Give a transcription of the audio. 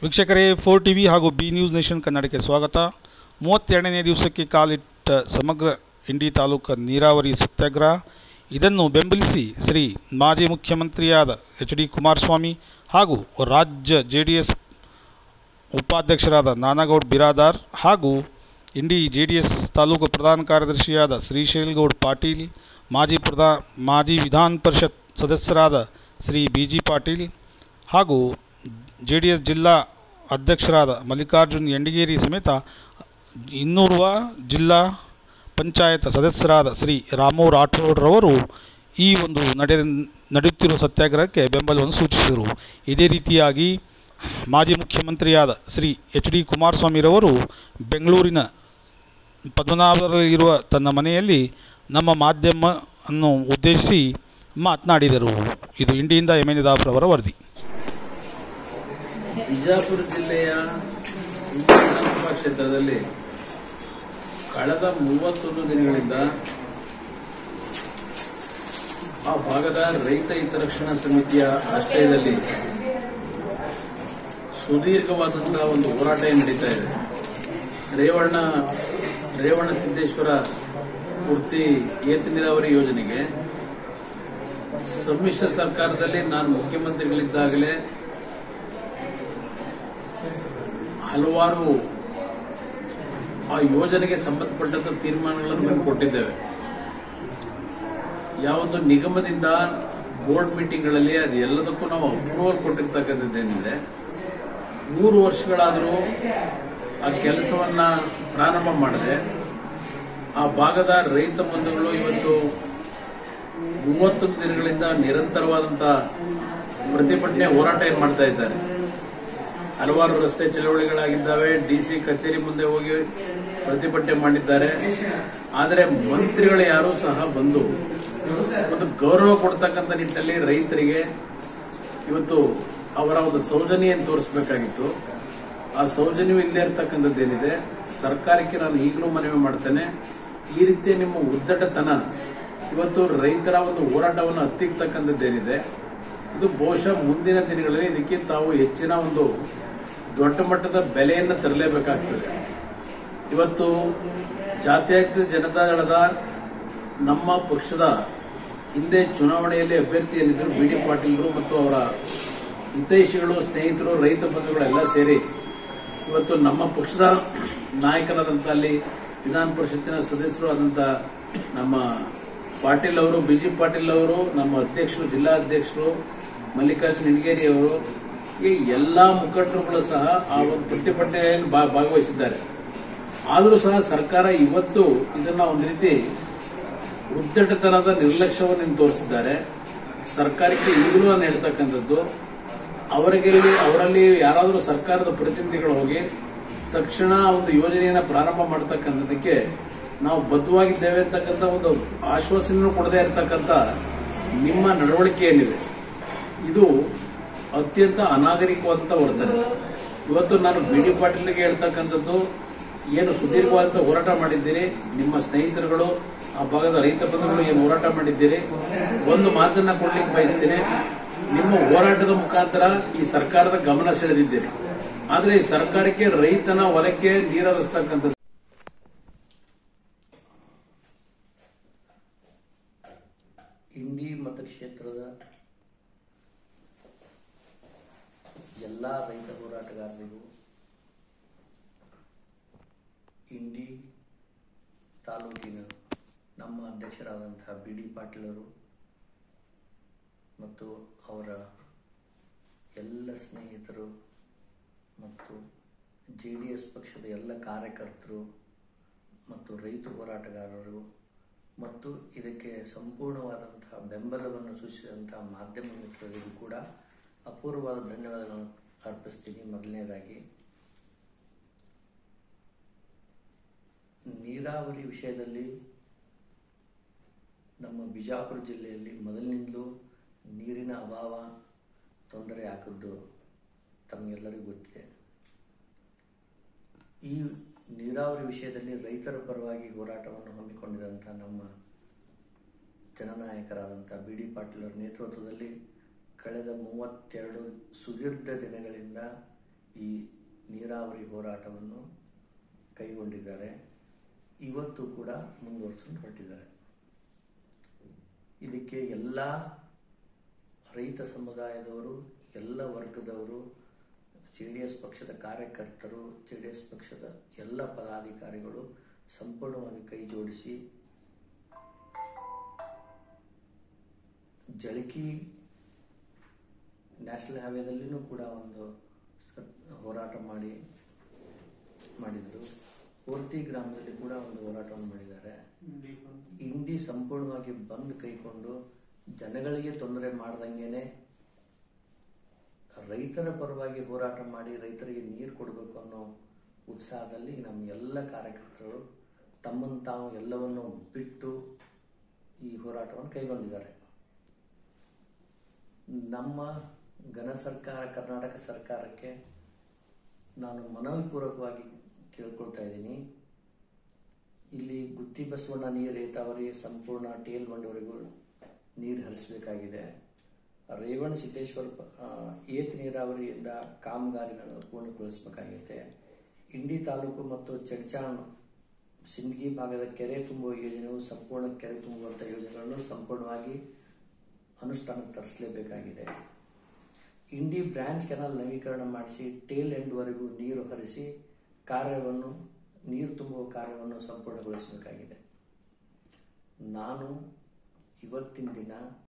ವೀಕ್ಷಕರೇ four T V ಹಾಗೂ B News Nation ಕನ್ನಡಕ್ಕೆ ಸ್ವಾಗತ ಮೂವತ್ತೆರಡನೇ ದಿವಸಕ್ಕೆ ಕಾಲಿಟ್ಟ ಸಮಗ್ರ ಇಂಡಿ ತಾಲೂಕು ನೀರಾವರಿ ಸತ್ಯಾಗ್ರಹ ಇದನ್ನು ಬೆಂಬಲಿಸಿ ಶ್ರೀ ಮಾಜಿ ಮುಖ್ಯಮಂತ್ರಿಯಾದ ಎಚ್ ಡಿ ಕುಮಾರಸ್ವಾಮಿ ಹಾಗೂ ರಾಜ್ಯ ಜೆ ಡಿ ಎಸ್ ಉಪಾಧ್ಯಕ್ಷರಾದ ನಾನಾಗೌಡ್ ಬಿರಾದಾರ್ ಹಾಗೂ ಇಂಡಿ ಜೆ ಡಿ ಎಸ್ ತಾಲೂಕು ಪ್ರಧಾನ ಕಾರ್ಯದರ್ಶಿಯಾದ ಶ್ರೀಶೈಲ್ಗೌಡ್ ಪಾಟೀಲ್ ಮಾಜಿ ಪ್ರಧಾ ಮಾಜಿ ವಿಧಾನ ಪರಿಷತ್ ಸದಸ್ಯರಾದ ಶ್ರೀ ಬಿ ಜಿ ಪಾಟೀಲ್ ಹಾಗೂ ಜೆ ಡಿ ಎಸ್ ಜಿಲ್ಲಾ ಅಧ್ಯಕ್ಷರಾದ ಮಲ್ಲಿಕಾರ್ಜುನ್ ಯಂಡಿಗೇರಿ ಸಮೇತ ಇನ್ನೂರುವ ಜಿಲ್ಲಾ ಪಂಚಾಯತ್ ಸದಸ್ಯರಾದ ಶ್ರೀ ರಾಮು ರಾಠೋಡ್ರವರು ಈ ಒಂದು ನಡೆ ನಡೆಯುತ್ತಿರುವ ಸತ್ಯಾಗ್ರಹಕ್ಕೆ ಬೆಂಬಲವನ್ನು ಸೂಚಿಸಿದರು ಇದೇ ರೀತಿಯಾಗಿ ಮಾಜಿ ಮುಖ್ಯಮಂತ್ರಿಯಾದ ಶ್ರೀ ಎಚ್ ಡಿ ಕುಮಾರಸ್ವಾಮಿರವರು ಬೆಂಗಳೂರಿನ ಪದ್ಮನಾಭರಲ್ಲಿರುವ ತನ್ನ ಮನೆಯಲ್ಲಿ ನಮ್ಮ ಮಾಧ್ಯಮವನ್ನು ಉದ್ದೇಶಿಸಿ ಮಾತನಾಡಿದರು ಇದು ಇಂಡಿಯಿಂದ ಎಮ್ ಎನ್ ಅವರ ವರದಿ ಬಿಜಾಪುರ ಜಿಲ್ಲೆಯ ಇಂಡಿ ವಿಧಾನಸಭಾ ಕ್ಷೇತ್ರದಲ್ಲಿ ಕಳೆದ ಮೂವತ್ತೊಂದು ದಿನಗಳಿಂದ ಆ ಭಾಗದ ರೈತ ಹಿತರಕ್ಷಣಾ ಸಮಿತಿಯ ಆಶ್ರಯದಲ್ಲಿ ಸುದೀರ್ಘವಾದಂತಹ ಒಂದು ಹೋರಾಟ ಏನ್ ನಡೀತಾ ಇದೆ ರೇವಣ್ಣ ರೇವಣ್ಣ ಸಿದ್ದೇಶ್ವರ ಪೂರ್ತಿ ಏತ ನೀರಾವರಿ ಯೋಜನೆಗೆ ಸಮ್ಮಿಶ್ರ ಸರ್ಕಾರದಲ್ಲಿ ನಾನು ಮುಖ್ಯಮಂತ್ರಿಗಳಿದ್ದಾಗಲೇ ಹಲವಾರು ಆ ಯೋಜನೆಗೆ ಸಂಬಂಧಪಟ್ಟಂತ ತೀರ್ಮಾನಗಳನ್ನು ನಾವು ಕೊಟ್ಟಿದ್ದೇವೆ ಯಾವೊಂದು ನಿಗಮದಿಂದ ಬೋರ್ಡ್ ಮೀಟಿಂಗ್ಗಳಲ್ಲಿ ಅದು ಎಲ್ಲದಕ್ಕೂ ನಾವು ಅಪ್ರೂವಲ್ ಕೊಟ್ಟಿರ್ತಕ್ಕಂಥದ್ದೇನಿದೆ ಮೂರು ವರ್ಷಗಳಾದರೂ ಆ ಕೆಲಸವನ್ನ ಪ್ರಾರಂಭ ಮಾಡದೆ ಆ ಭಾಗದ ರೈತ ಬಂಧುಗಳು ಇವತ್ತು ಮೂವತ್ತೊಂದು ದಿನಗಳಿಂದ ನಿರಂತರವಾದಂತಹ ಪ್ರತಿಭಟನೆ ಹೋರಾಟ ಏನ್ ಮಾಡ್ತಾ ಇದ್ದಾರೆ ಹಲವಾರು ರಸ್ತೆ ಚಳವಳಿಗಳಾಗಿದ್ದಾವೆ ಡಿಸಿ ಕಚೇರಿ ಮುಂದೆ ಹೋಗಿ ಪ್ರತಿಭಟನೆ ಮಾಡಿದ್ದಾರೆ ಆದರೆ ಮಂತ್ರಿಗಳು ಯಾರೂ ಸಹ ಬಂದು ಒಂದು ಗೌರವ ಕೊಡ್ತಕ್ಕಂಥ ನಿಟ್ಟಿನಲ್ಲಿ ರೈತರಿಗೆ ಇವತ್ತು ಅವರ ಒಂದು ಸೌಜನ್ಯವನ್ನು ತೋರಿಸಬೇಕಾಗಿತ್ತು ಆ ಸೌಜನ್ಯ ಇಲ್ಲದೆ ಇರತಕ್ಕಂಥದ್ದೇನಿದೆ ಸರ್ಕಾರಕ್ಕೆ ನಾನು ಈಗಲೂ ಮನವಿ ಮಾಡ್ತೇನೆ ಈ ರೀತಿಯ ನಿಮ್ಮ ಉದ್ದಟತನ ಇವತ್ತು ರೈತರ ಒಂದು ಹೋರಾಟವನ್ನು ಹತ್ತಿರ್ತಕ್ಕಂಥದ್ದೇನಿದೆ ಇದು ಬಹುಶಃ ಮುಂದಿನ ದಿನಗಳಲ್ಲಿ ಇದಕ್ಕೆ ತಾವು ಹೆಚ್ಚಿನ ಒಂದು ದೊಡ್ಡ ಮಟ್ಟದ ಬೆಲೆಯನ್ನು ತರಲೇಬೇಕಾಗ್ತದೆ ಇವತ್ತು ಜಾತ್ಯತೀತ ಜನತಾದಳದ ನಮ್ಮ ಪಕ್ಷದ ಹಿಂದೆ ಚುನಾವಣೆಯಲ್ಲಿ ಅಭ್ಯರ್ಥಿ ಏನಿದ್ರು ಬಿ ಡಿ ಪಾಟೀಲ್ರು ಮತ್ತು ಅವರ ಹಿತೈಷಿಗಳು ಸ್ನೇಹಿತರು ರೈತ ಬಂಧುಗಳೆಲ್ಲ ಸೇರಿ ಇವತ್ತು ನಮ್ಮ ಪಕ್ಷದ ನಾಯಕರಾದಂಥ ಅಲ್ಲಿ ವಿಧಾನ ಪರಿಷತ್ತಿನ ಸದಸ್ಯರು ಆದಂಥ ನಮ್ಮ ಪಾಟೀಲ್ ಅವರು ಬಿಜಿ ಪಾಟೀಲ್ ಅವರು ನಮ್ಮ ಅಧ್ಯಕ್ಷರು ಜಿಲ್ಲಾ ಅಧ್ಯಕ್ಷರು ಮಲ್ಲಿಕಾರ್ಜುನ್ ಹಿಣಗೇರಿ ಅವರು ಈ ಎಲ್ಲಾ ಮುಖಂಡರುಗಳು ಸಹ ಆ ಒಂದು ಪ್ರತಿಭಟನೆಯಲ್ಲಿ ಭಾ- ಭಾಗವಹಿಸಿದ್ದಾರೆ ಆದರೂ ಸಹ ಸರ್ಕಾರ ಇವತ್ತು ಇದನ್ನ ಒಂದು ರೀತಿ ಉದ್ದಟತನದ ನಿರ್ಲಕ್ಷ್ಯವನ್ನು ತೋರಿಸಿದ್ದಾರೆ ಸರ್ಕಾರಕ್ಕೆ ಈಗಲೂ ನಾನು ಹೇಳ್ತಕ್ಕಂಥದ್ದು ಅವರಿಗೆ ಅವರಲ್ಲಿ ಯಾರಾದರೂ ಸರ್ಕಾರದ ಪ್ರತಿನಿಧಿಗಳು ಹೋಗಿ ತಕ್ಷಣ ಒಂದು ಯೋಜನೆಯನ್ನ ಪ್ರಾರಂಭ ಮಾಡತಕ್ಕಂಥದಕ್ಕೆ ನಾವು ಬದ್ಧವಾಗಿದ್ದೇವೆ ಅಂತಕ್ಕಂಥ ಒಂದು ಆಶ್ವಾಸನೆ ಕೊಡದೇ ಇರತಕ್ಕಂಥ ನಿಮ್ಮ ನಡವಳಿಕೆ ಏನಿದೆ ಇದು ಅತ್ಯಂತ ಅನಾಗರಿಕವಾದಂತ ವರ್ತನೆ ಇವತ್ತು ನಾನು ಬಿ ಡಿ ಪಾಟೀಲ್ಗೆ ಹೇಳ್ತಕ್ಕಂಥದ್ದು ಏನು ಸುದೀರ್ಘವಾದಂತ ಹೋರಾಟ ಮಾಡಿದ್ದೀರಿ ನಿಮ್ಮ ಸ್ನೇಹಿತರುಗಳು ಆ ಭಾಗದ ರೈತ ಬಂಧುಗಳು ಏನು ಹೋರಾಟ ಮಾಡಿದ್ದೀರಿ ಒಂದು ಮಾತನ್ನ ಕೊಡ್ಲಿಕ್ಕೆ ಬಯಸ್ತೀನಿ ನಿಮ್ಮ ಹೋರಾಟದ ಮುಖಾಂತರ ಈ ಸರ್ಕಾರದ ಗಮನ ಸೆಳೆದಿದ್ದೀರಿ ಆದ್ರೆ ಈ ಸರ್ಕಾರಕ್ಕೆ ರೈತನ ಹೊಲಕ್ಕೆ ನೀರರಿಸ್ತಕ್ಕಂಥದ್ದು ಇಂಡಿ ಮತಕ್ಷೇತ್ರದ ಎಲ್ಲ ರೈತ ಹೋರಾಟಗಾರರಿಗೂ ಇಂಡಿ ತಾಲೂಕಿನ ನಮ್ಮ ಅಧ್ಯಕ್ಷರಾದಂತಹ ಬಿ ಡಿ ಪಾಟೀಲರು ಮತ್ತು ಅವರ ಎಲ್ಲ ಸ್ನೇಹಿತರು ಮತ್ತು ಜೆ ಡಿ ಎಸ್ ಪಕ್ಷದ ಎಲ್ಲ ಕಾರ್ಯಕರ್ತರು ಮತ್ತು ರೈತ ಹೋರಾಟಗಾರರು ಮತ್ತು ಇದಕ್ಕೆ ಸಂಪೂರ್ಣವಾದಂತಹ ಬೆಂಬಲವನ್ನು ಸೂಚಿಸಿದಂತಹ ಮಾಧ್ಯಮ ಮಿತ್ರರಿಗೂ ಕೂಡ ಅಪೂರ್ವವಾದ ಧನ್ಯವಾದಗಳನ್ನು ಅರ್ಪಿಸ್ತೀನಿ ಮೊದಲನೇದಾಗಿ ನೀರಾವರಿ ವಿಷಯದಲ್ಲಿ ನಮ್ಮ ಬಿಜಾಪುರ ಜಿಲ್ಲೆಯಲ್ಲಿ ಮೊದಲಿನಿಂದಲೂ ನೀರಿನ ಅಭಾವ ತೊಂದರೆ ಆಗಿದ್ದು ತಮಗೆಲ್ಲರಿಗೂ ಗೊತ್ತಿದೆ ಈ ನೀರಾವರಿ ವಿಷಯದಲ್ಲಿ ರೈತರ ಪರವಾಗಿ ಹೋರಾಟವನ್ನು ಹಮ್ಮಿಕೊಂಡಿದಂಥ ನಮ್ಮ ಜನನಾಯಕರಾದಂಥ ಬಿ ಡಿ ಪಾಟೀಲ್ ಅವರ ನೇತೃತ್ವದಲ್ಲಿ ಕಳೆದ ಮೂವತ್ತೆರಡು ಸುದೀರ್ಘ ದಿನಗಳಿಂದ ಈ ನೀರಾವರಿ ಹೋರಾಟವನ್ನು ಕೈಗೊಂಡಿದ್ದಾರೆ ಇವತ್ತು ಕೂಡ ಮುಂದುವರಿಸಿಕೊಂಡು ಹೊರಟಿದ್ದಾರೆ ಇದಕ್ಕೆ ಎಲ್ಲ ರೈತ ಸಮುದಾಯದವರು ಎಲ್ಲ ವರ್ಗದವರು ಜೆ ಡಿ ಎಸ್ ಪಕ್ಷದ ಕಾರ್ಯಕರ್ತರು ಜೆ ಡಿ ಎಸ್ ಪಕ್ಷದ ಎಲ್ಲ ಪದಾಧಿಕಾರಿಗಳು ಸಂಪೂರ್ಣವಾಗಿ ಕೈ ಜೋಡಿಸಿ ಜಳಕಿ ನ್ಯಾಷನಲ್ ಹೈವೇದಲ್ಲಿನೂ ಕೂಡ ಒಂದು ಸ- ಹೋರಾಟ ಮಾಡಿ ಮಾಡಿದರು ಪೂರ್ತಿ ಗ್ರಾಮದಲ್ಲಿ ಕೂಡ ಒಂದು ಹೋರಾಟವನ್ನು ಮಾಡಿದ್ದಾರೆ ಇಂಡಿ ಸಂಪೂರ್ಣವಾಗಿ ಬಂದ್ ಕೈಕೊಂಡು ಜನಗಳಿಗೆ ತೊಂದರೆ ಮಾಡ್ದಂಗೆನೆ ರೈತರ ಪರವಾಗಿ ಹೋರಾಟ ಮಾಡಿ ರೈತರಿಗೆ ನೀರು ಕೊಡಬೇಕು ಅನ್ನೋ ಉತ್ಸಾಹದಲ್ಲಿ ನಮ್ಮ ಎಲ್ಲ ಕಾರ್ಯಕರ್ತರು ತಮ್ಮನ್ನು ತಾವು ಎಲ್ಲವನ್ನು ಬಿಟ್ಟು ಈ ಹೋರಾಟವನ್ನು ಕೈಗೊಂಡಿದ್ದಾರೆ ನಮ್ಮ ಘನ ಸರ್ಕಾರ ಕರ್ನಾಟಕ ಸರ್ಕಾರಕ್ಕೆ ನಾನು ಮನವಿಪೂರ್ವಕವಾಗಿ ಕೇಳ್ಕೊಳ್ತಾ ಇದ್ದೀನಿ ಇಲ್ಲಿ ಗುತ್ತಿ ಬಸವಣ್ಣ ನೀರು ಏತಾವರಿ ಸಂಪೂರ್ಣ ಟೇಲ್ ಬಂಡವರೆಗೂ ನೀರು ಹರಿಸಬೇಕಾಗಿದೆ ರೇವಣ ಸಿದ್ದೇಶ್ವರ ಪ- ಆ, ಏತ ನೀರಾವರಿಯಿಂದ ಕಾಮಗಾರಿಗಳನ್ನು ಪೂರ್ಣಗೊಳಿಸಬೇಕಾಗಿದೆ ಇಂಡಿ ತಾಲೂಕು ಮತ್ತು ಚಡ್ಚಾಣ್ ಸಿಂದಗಿ ಭಾಗದ ಕೆರೆ ತುಂಬುವ ಯೋಜನೆಯು ಸಂಪೂರ್ಣ ಕೆರೆ ತುಂಬುವಂಥ ಯೋಜನೆಗಳನ್ನು ಸಂಪೂರ್ಣವಾಗಿ ಅನುಷ್ಠಾನಕ್ಕೆ ತರಿಸಲೇಬೇಕಾಗಿದೆ ಇಂಡಿ ಬ್ರಾಂಚ್ ಕೆನಾಲ್ ನವೀಕರಣ ಮಾಡಿಸಿ ಟೇಲ್ ಎಂಡ್ವರೆಗೂ ನೀರು ಹರಿಸಿ ಕಾರ್ಯವನ್ನು ನೀರು ತುಂಬುವ ಕಾರ್ಯವನ್ನು ಸಂಪೂರ್ಣಗೊಳಿಸಬೇಕಾಗಿದೆ ನಾನು ಇವತ್ತಿನ ದಿನ